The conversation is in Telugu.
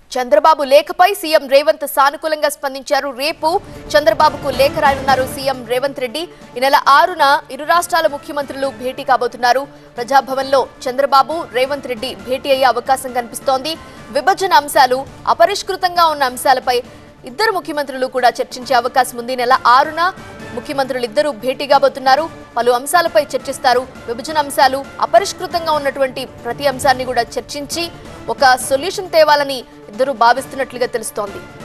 చంద్రబాబు లేఖపై సీఎం రేవంత్ సానుకూలంగా స్పందించారు రేపు చంద్రబాబుకు లేఖ రాయనున్నారు సీఎం రేవంత్ రెడ్డి ఈ నెల ఆరున ఇరు రాష్ట్రాల ముఖ్యమంత్రులు భేటీ కాబోతున్నారు ప్రజాభవన్లో చంద్రబాబు రేవంత్ రెడ్డి భేటీ అయ్యే అవకాశం కనిపిస్తోంది విభజన అంశాలు అపరిష్కృతంగా ఉన్న అంశాలపై ఇద్దరు ముఖ్యమంత్రులు కూడా చర్చించే అవకాశం ఉంది ఈ నెల ఆరున ముఖ్యమంత్రులు ఇద్దరు భేటీ కాబోతున్నారు పలు అంశాలపై చర్చిస్తారు విభజన అంశాలు అపరిష్కృతంగా ఉన్నటువంటి ప్రతి అంశాన్ని కూడా చర్చించి ఒక సొల్యూషన్ తేవాలని ఇద్దరు భావిస్తున్నట్లుగా తెలుస్తోంది